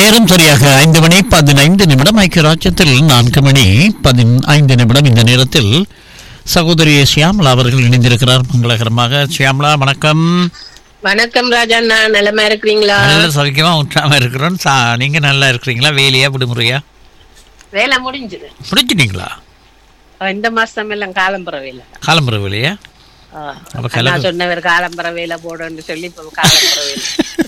நேரம் சரியாக ஐந்து மணி பதினைந்து நிமிடம் ஐக்கிய ராஜ்யத்தில் நான்கு மணி பதினைந்து நிமிடம் இந்த நேரத்தில் சகோதரி சியாமலா அவர்கள் இணைந்திருக்கிறார் மங்களகரமாக சியாமலா வணக்கம் வணக்கம் ராஜா நான் நிலமா இருக்கிறீங்களா நல்ல சவிக்கமா உற்றாம இருக்கிறோம் சா நீங்க நல்லா இருக்கிறீங்களா வேலையா விடுமுறையா வேலை முடிஞ்சது முடிச்சிட்டீங்களா இந்த மாசம் எல்லாம் காலம்புற வேலை காலம்புற வேலையா ஆ. அப்ப நான் கிளம்பு. சொன்னவர் காலம்புற வேலை போடுன்னு சொல்லி இப்ப காலம்புற வேலை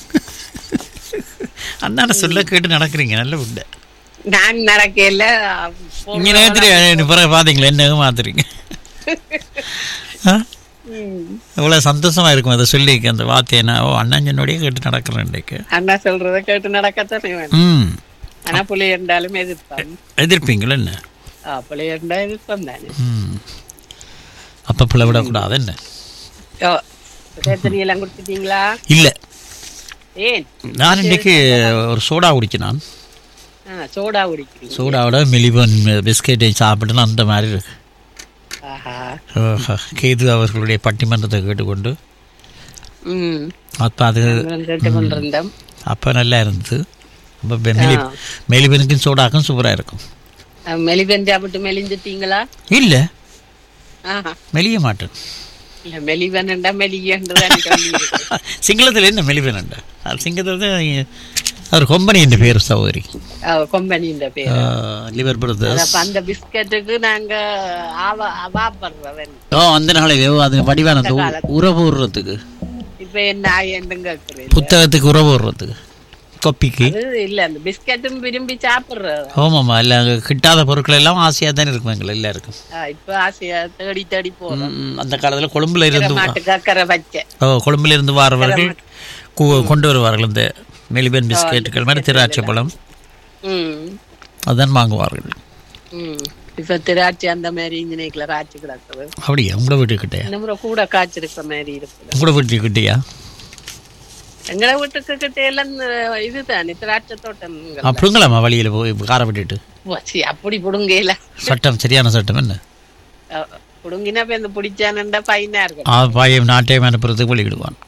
அண்ணாட சொல்ல கேட்டு நடக்கிறீங்க நல்ல உண்டு நான் நடக்கையில இங்க நேரத்தில் பிறகு பாத்தீங்களா என்ன மாத்துறீங்க ஆ? இவ்வளவு சந்தோஷமா இருக்கும் அதை சொல்லி அந்த வார்த்தையை நான் ஓ அண்ணன் சொன்னோடய கேட்டு நடக்கிறேன் இன்றைக்கு அண்ணா சொல்றத கேட்டு நடக்கத்தானே வேணும் ம் ஆனா புள்ளி இருந்தாலும் எதிர்ப்பான் எதிர்ப்பீங்களா என்ன ஆ, புள்ளி இருந்தா எதிர்ப்பான் தானே ம் அப்போ பிள்ளை விடக்கூடாது என்ன ஓ, கேசரி எல்லாம் குடிச்சிட்டீங்களா இல்லை ஏன் நான் இன்னைக்கு ஒரு சோடா குடிச்சேன் நான் ஆ, சோடா குடிக்கிறீங்க சோடாவோட மிலிபன் பிஸ்கெட்டை சாப்பிட்டு அந்த மாதிரி இருக்கு ஆஹா ஆஹா. கேது அவர்களுடைய பட்டிமன்றத்தை கேட்டுக்கொண்டு ம் அப்போ அது நாங்களும் கேட்டு கொண்டிருந்தோம் அப்போ நல்லா இருந்தது அப்போ மெலி மெலிபனுக்கும் சோடாக்கும் சூப்பராக இருக்கும் மெலிவன் சாப்பிட்டு மெலிஞ்சிட்டீங்களா இல்லை ஆஹா மெலிய மாட்டேன் இல்ல மெலிவன்டா மெலியன்றதான் சொல்லி சிங்களத்தில் என்ன மெலிபன் அது சிங்கத்தில் அவர் கொம்பனி என்ற பேர் சகோதரி கொம்பனின்ற பேர் லிவர் பிரதர்ஸ் அப்ப அந்த பிஸ்கட்டுக்கு நாங்க ஆவ அவாப்படுறவன் ஓ அந்த நாளை அது வடிவானது உறவு விடுறதுக்கு இப்ப என்ன ஆயன்னு கேக்குறேன் புத்தகத்துக்கு உறவு விடுறதுக்கு கொப்பிக்கு அது இல்ல அந்த பிஸ்கட்டும் விரும்பி சாப்பிடுறது ஆமாம்மா இல்லை அங்கே கிட்டாத பொருட்கள் எல்லாம் ஆசையாக தானே இருக்கும் எங்களை எல்லாருக்கும் ஆ, இப்ப ஆசையா தேடி தேடி போறோம் ம், அந்த காலத்தில் கொழும்புல இருந்து மாட்டுக்கு அக்கறை வச்ச ஓ கொழும்புல இருந்து வாரவர்கள் கு- கொண்டு வருவார்கள் இந்த மெலிபன் பிஸ்கெட்டுகள் மாதிரி திராட்சை பழம் ம் அதான் வாங்குவார்கள் ம் இப்ப திராட்சை அந்த மாதிரி இன்ஜினியர்ல ராட்சி கிடக்குது அப்படியா உங்களோட வீட்டுக்கிட்டே இந்த முறை கூட காய்ச்சிருக்க மாதிரி இருக்குது உங்களோட வீட்டுக்கிட்டேயா எங்களை வீட்டுக்கு கிட்ட எல்லாம் இந்த இதுதானே திராட்சை தோட்டம் அப்படிங்களாம்மா வழியில் போய் காரை விட்டுட்டு வச்சு அப்படி புடுங்கல சட்டம் சரியான சட்டம் என்ன புடுங்கினா இப்ப இந்த பிடிச்சானண்டா பையனா இருக்கும் ஆ பையன் நாட்டையும் அனுப்புறதுக்கு வழிகிடுவான்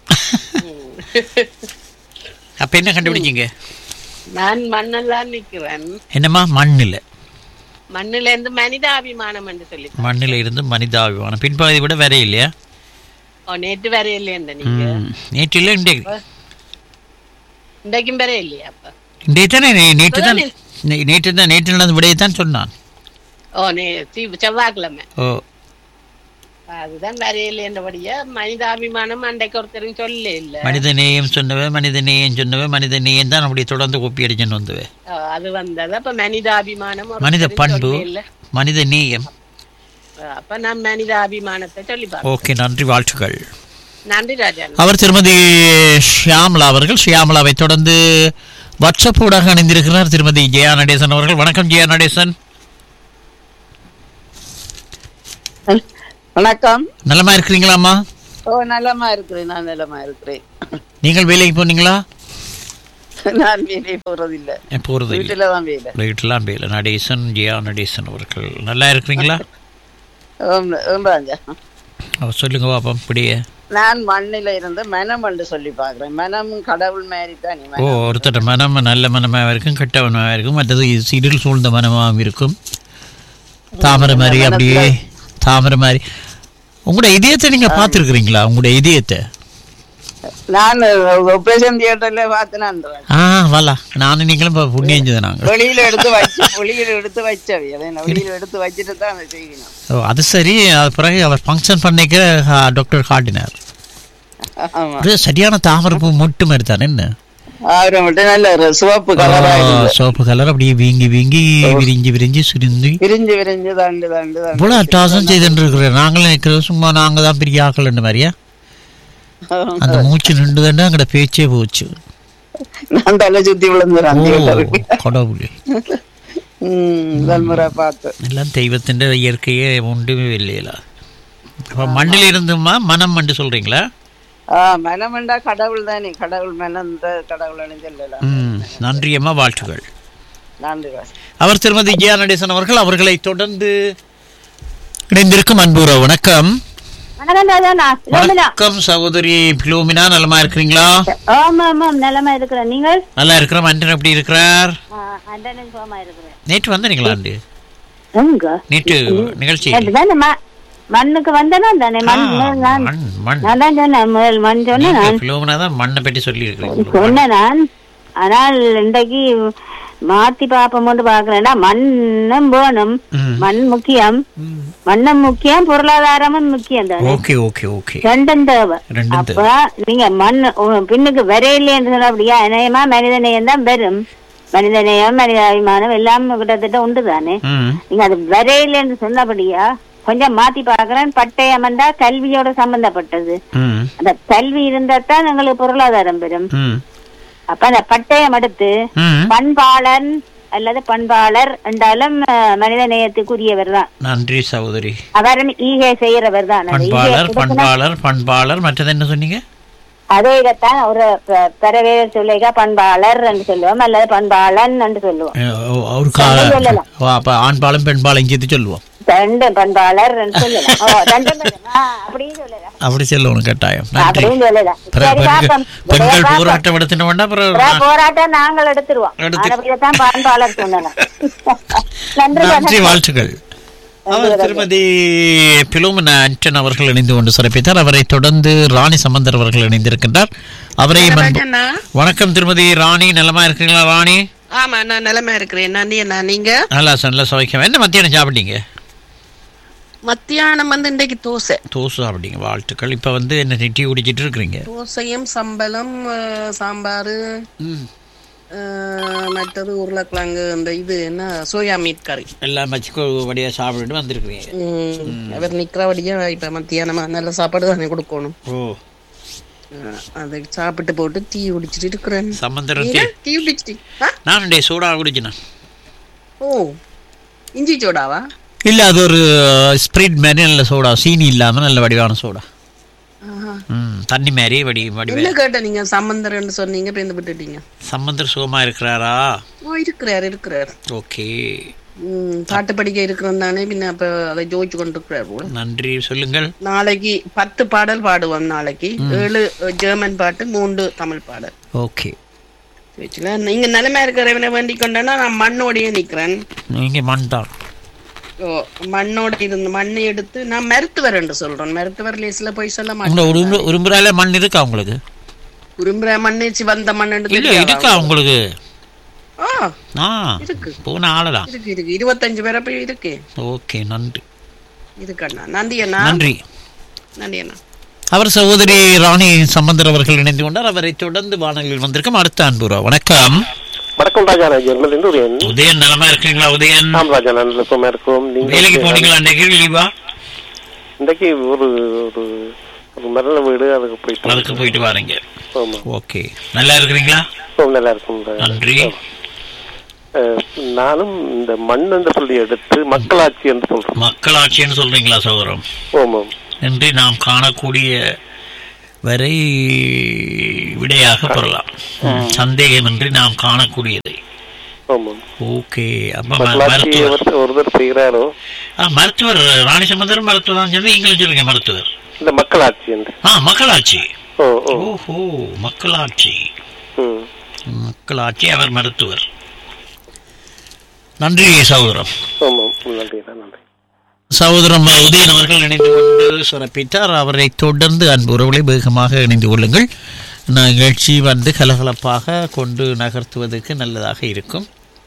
அப்போ என்ன கண்டுபிடிச்சிங்க நான் மண்ணெல்லாம் நிக்கிறேன் என்னம்மா மண் இல்லை மண்ணுல இருந்து மனிதாபிமானம் என்று சொல்லி மண்ணில் இருந்து மனிதாபிமானம் பின்பகுதி விட வேற இல்லையா ஓ நேற்று வர இல்லையா நீங்க ம். நேற்று இல்லை இன்றைக்கு இன்றைக்கும் வர இல்லையா அப்ப இன்றைக்கு தானே நே- நேற்று தான் நே- நேற்று தான் நேற்று நடந்த விடையை தான் சொன்னான் ஓ நே சி- செவ்வாய்க்கிழமை ஓ அதுதான் வர இல்லையன்றபடியா மனிதாபிமானம் அன்றைக்கு ஒருத்தரும் சொல்ல இல்ல மனித நேயம் சொன்னவே மனித நேயம் சொன்னவே மனித நேயம் தான் அப்படி தொடர்ந்து கொப்பி அடிச்சுன்னு வந்தவே ஓ, அது வந்தது அப்ப மனிதாபிமானம் மனித ஒருத்தரும் பண்பு சொல்லவே இல்ல. மனித நேயம் அப்ப நான் மனிதாபிமானத்தை சொல்லி பார்க்கிறேன் ஓகே நன்றி வாழ்த்துக்கள் நன்றி ராஜா அவர் திருமதி ஷியாமலா அவர்கள் ஷியாமலாவை தொடர்ந்து வாட்ஸ்அப் ஊடாக இணைந்திருக்கிறார் திருமதி ஜெயா நடேசன் அவர்கள் வணக்கம் ஜெயா நடேசன் வணக்கம் நலமா இருக்கிறீங்களாம்மா ஓ நலமா இருக்கிறேன் நான் நலமா இருக்கிறேன் நீங்கள் வேலைக்கு போனீங்களா நான் வேலையை போறதில்ல போறது இல்லை வீட்டுல தான் வேலை வீட்டெல்லாம் வேலை நடேசன் ஜெயா நடேசன் அவர்கள் நல்லா இருக்கிறீங்களா ஓம் ஓம் ராஜா அவர் சொல்லுங்க பாப்போம் இப்படியே நான் மண்ணில இருந்து மனம் என்று சொல்லி பாக்குறேன் மனம் கடவுள் மாதிரி தான் ஓ ஒருத்தர் மனம் நல்ல மனமாக இருக்கும் கெட்ட மனமாக இருக்கும் மற்றது இருள் சூழ்ந்த மனமாகவும் இருக்கும் தாமரை மாதிரி அப்படியே தாமரை மாதிரி உங்களோட இதயத்தை நீங்க பார்த்துருக்குறீங்களா உங்களோட இதயத்தை நான் ஆபரேஷன் தியேட்டர்ல பார்த்தேன் ஆ வாலா நானும் நீங்களும் இப்போ புண்ணியம் செய்த நாங்கள் வெளியில எடுத்து வச்சு வெளியில எடுத்து வச்சவை அதை நான் வெளியில எடுத்து வச்சுட்டு தான் அதை செய்யணும் ஓ அது சரி அது பிறகு அவர் ஃபங்க்ஷன் பண்ணிக்க டாக்டர் காட்டினார் ஆமா அது சரியான தாமரை பூ மொட்டு மாதிரி தானே என்ன அவரை மட்டும் நல்ல ஒரு சிவப்பு கலரா இருந்தது சோப்பு கலர் அப்படியே வீங்கி வீங்கி விரிஞ்சு விரிஞ்சு சுருந்தி விரிஞ்சு விரிஞ்சு தாண்டு தாண்டு தாண்டு இவ்வளோ அட்டாசம் செய்துட்டு இருக்கிறேன் நாங்களும் நிற்கிறோம் சும்மா நாங்கள் தான் பெரிய ஆக்கலன்ற மாதிரியா அந்த மூச்சு நின்று தாண்டா அங்கட பேச்சே போச்சு நான் தலை சுத்தி விழுந்துறேன் ஓ தியேட்டருக்கு கடவுளே ம் முதல் முறை பார்த்து எல்லாம் தெய்வத்தின் இயற்கையே ஒன்றுமே இல்லையில அப்போ மண்ணில் இருந்துமா மனம் மண்டு சொல்றீங்களா ஆ மனமண்டா கடவுள் தானே கடவுள் மனந்த கடவுள்னு சொல்லலாம் ம் நன்றி அம்மா வாழ்த்துக்கள் நன்றி ராஜ் அவர் திருமதி ஜெயா நடேசன் அவர்கள் அவர்களை தொடர்ந்து இணைந்திருக்கும் அன்புற வணக்கம் வணக்கம் ராஜாண்ணா லோமினா வணக்கம் சகோதரி பிலோமினா நலமா இருக்கிறீங்களா ஆமா ஆமா நலமா இருக்கிறேன் நீங்கள் நல்லா இருக்கிறோம் அண்டன் எப்படி இருக்கிறார் அண்டனும் சோமா இருக்கிறேன் நேற்று வந்தீங்களா ஆண்டு எங்க நேற்று நிகழ்ச்சி அதுதானே ம- மண்ணுக்கு வந்தனா தானே மண் மேல் நான் மண் மண் நான் தான் சொன்னேன் முதல் மண் சொன்னேன் நான் பிலோமினா தான் மண்ணை பற்றி சொல்லி இருக்கிறீங்க சொன்னேன் நான் ஆனால் இன்றைக்கு மாத்தி பாப்போம்னு பாக்குறேன்னா மண்ணும் வேணும் ம். மண் முக்கியம் மண்ணும் முக்கியம் பொருளாதாரமும் முக்கியம் தானே ஓகே ஓகே ஓகே ரெண்டும் தேவை ரெண்டும் அப்ப நீங்க மண் உ- பின்னுக்கு வரையிலேன்னு சொன்னா அப்படியா இணையமா மனித நேயம் தான் வரும் மனித நேயம் மனித அபிமானம் எல்லாம் கிட்டத்தட்ட உண்டு தானே ம் நீங்க அது வரையிலேன்னு சொன்னபடியா கொஞ்சம் மாத்தி பாக்குறேன் பட்டயம் என்றா கல்வியோட சம்பந்தப்பட்டது ம் அந்த கல்வி இருந்தா தான் எங்களுக்கு பொருளாதாரம் பெறும் ம் அப்ப அந்த பட்டயம் எடுத்து ம் பண்பாளன் அல்லது பண்பாளர் என்றாலும் அஹ், மனித நேயத்துக்குரியவர் தான் நன்றி சகோதரி அவரும் ஈகை செய்யறவர் தான் அந்த ஈகை பண்பாளர் கொடுக்கணும். பண்பாளர் பண்பாளர் மற்றது என்ன சொன்னீங்க அதே இதைத்தான் ஒரு ப- பிறவே சொல்லிக்க பண்பாளர் என்று சொல்லுவோம் அல்லது பண்பாளன் என்று சொல்லுவோம் அஹ் ஒரு கால சொல்லலாம். ஓ, அப்ப ஆண்பாலும் பெண்பாலும் சேர்த்து சொல்லுவோம் ரெண்டு பண்பாளர் என்று சொல்லலாம் ஓ ரெண்டும் வரும். ஆ, அப்படியும் சொல்லலாம் அப்படி சொல்லணும் கட்டாயம் நன்றி அப்படியும் சொல்லலாம் பிற- சரி பெண்கள் பாப்போம் பெண்கள் பாப்போம். போராட்டம் எடுத்துட்டோம்னா அப்புறம் பிற போராட்டம் நாங்கள் எடுத்துருவோம் எடுத்து- அப்படியேதான் பண்பாளர் சொன்னலாம் நன்றி நன்றி வணக்கம். வாழ்த்துக்கள் அவர் திருமதி பிலோமினா ஆண்டன் அவர்கள் இணைந்து கொண்டு சிறப்பித்தார் அவரை தொடர்ந்து ராணி சம்பந்தர் அவர்கள் இணைந்திருக்கின்றார் அவரை அன்பு- ராஜண்ணா வணக்கம் திருமதி ராணி நலமா இருக்கீங்களா ராணி ஆமா நான் நிலைமை இருக்கிறேன் நன்றி அண்ணா நீங்க நல்லா நல்ல சமைக்க என்ன மத்தியானம் சாப்பிட்டீங்க மத்தியானம் வந்து இன்றைக்கு தோசை தோசை சாப்பிட்டீங்க வாழ்த்துக்கள் இப்ப வந்து என்ன டீ குடிச்சிட்டு இருக்கிறீங்க தோசையும் சம்பளம் அஹ், சாம்பார் அஹ், மற்றது உருளைக்கிழங்கு இந்த இது என்ன சோயா மீட் கறி எல்லாம் வச்சு வழியா சாப்பிட்டுட்டு வந்திருக்கிறீங்க ம், அவர் நிக்கிறபடியா இப்ப மத்தியானமா நல்ல சாப்பாடு தானே கொடுக்கணும் ஓ அஹ், அதை சாப்பிட்டு போட்டு டீ குடிச்சிட்டு இருக்கிறேன் சம்பந்தரம் நீங்க டீ டீ குடிச்சிட்டு ஆ? நான் டே சூடா குடிச்சினேன் ஓ இஞ்சி சோடாவா இல்ல அது ஒரு ஸ்ப்ரிட் மாதிரி நல்ல சோடா சீனி இல்லாம நல்ல வடிவான சோடா ஆஹா. ம் தண்ணி மாதிரி வடி வடிவே என்ன கேட்ட நீங்க சம்பந்தர்னு சொன்னீங்க இப்ப இந்த விட்டுட்டீங்க சம்பந்தர் சுகமா இருக்கிறாரா ஓ இருக்கிறார் இருக்கிறார் ஓகே ம், பாட்டு படிக்க இருக்கிறோம் தானே பின்ன அப்ப அதை ஜோதிச்சு கொண்டு இருக்கிறார் போல நன்றி சொல்லுங்கள் நாளைக்கு பத்து பாடல் பாடுவோம் நாளைக்கு ஏழு அஹ், ஜெர்மன் பாட்டு மூன்று தமிழ் பாடல் ஓகே சரிங்களா? நீங்க நிலைமை இருக்கிறவனை வேண்டிக் கொண்டேன்னா நான் மண்ணோடயே நிக்கிறேன் நீங்க மண் தான் ஓ மண்ணோட இருந்து மண்ணை எடுத்து நான் மருத்துவர் என்று சொல்றேன் மருத்துவர் லேஸ்ல போய் சொல்ல உங்க மாட்டேன் உரும்பு உரும்புறால மண் இருக்கா உங்களுக்கு உரும்புற மண்ணிச்சு வந்த மண் இல்ல இருக்கா உங்களுக்கு ஆ ஆ இருக்கு போன ஆளலாம் இருக்கு இருக்கு இருபத்தஞ்சு பேரை போய் இருக்கு ஓகே நன்றி இருக்கண்ணா நன்றி அண்ணா நன்றி நன்றி அண்ணா அவர் சகோதரி ராணி சம்பந்தர் அவர்கள் இணைந்து கொண்டார் அவரை தொடர்ந்து வானங்களில் வந்திருக்கும் அடுத்த அன்புரா வணக்கம் வணக்கம் ராஜா நான் ஜெர்மனிலிருந்து ஒரு எண் உதயன் நலமா இருக்கீங்களா உதயன் ஆம் ராஜா நல்ல சும்மா இருக்கும் நீங்க வேலைக்கு போனீங்களா அன்றைக்கு லீவா இன்றைக்கு ஒரு ஒரு ஒரு மரண வீடு அதுக்கு போயிட்டு அதுக்கு போயிட்டு வாரீங்க ஆமா ஓகே நல்லா இருக்கிறீங்களா ரொம்ப நல்லா இருக்கும் ராஜா. நன்றி அஹ், நானும் இந்த மண் என்று சொல்லி எடுத்து மக்களாட்சி என்று சொல்றோம் மக்களாட்சின்னு சொல்றீங்களா சகோதரம் ஆமாம் என்று நாம் காணக்கூடிய வரை விடையாக பெறலாம் சந்தேகமின்றி நாம் காணக்கூடியதை ஆமாம் ஓகே அப்ப ம- மக்களாட்சி மருத்துவர் ஒருத்தர் ஒருத்தர் செய்கிறாரோ ஆ, மருத்துவர் ராணி சம்பந்தரும் மருத்துவர் தான் சொல்லி நீங்களும் சொல்லுங்க மருத்துவர் இந்த மக்களாட்சி என்று ஆ மக்களாட்சி ஓ ஓ ஓஹோ மக்களாட்சி ம் மக்களாட்சி அவர் மருத்துவர் நன்றி சகோதரம் ஆமாம் நன்றி நன்றி சகோதரம் உதயன் அவர்கள் இணைந்து கொண்டு சிறப்பித்தார் அவரை தொடர்ந்து அன்பு உறவுகளை வேகமாக இணைந்து கொள்ளுங்கள் நிகழ்ச்சி வந்து கலகலப்பாக கொண்டு நகர்த்துவதற்கு நல்லதாக இருக்கும்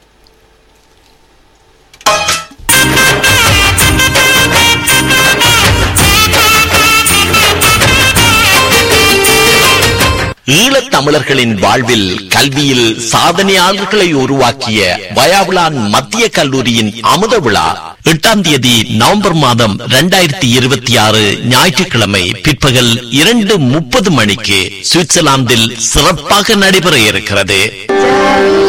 ஈழத் தமிழர்களின் வாழ்வில் கல்வியில் சாதனையாளர்களை உருவாக்கிய வயாவுலான் மத்திய கல்லூரியின் அமுத விழா எட்டாம் தேதி நவம்பர் மாதம் இரண்டாயிரத்தி இருபத்தி ஆறு ஞாயிற்றுக்கிழமை பிற்பகல் இரண்டு முப்பது மணிக்கு சுவிட்சர்லாந்தில் சிறப்பாக நடைபெற இருக்கிறது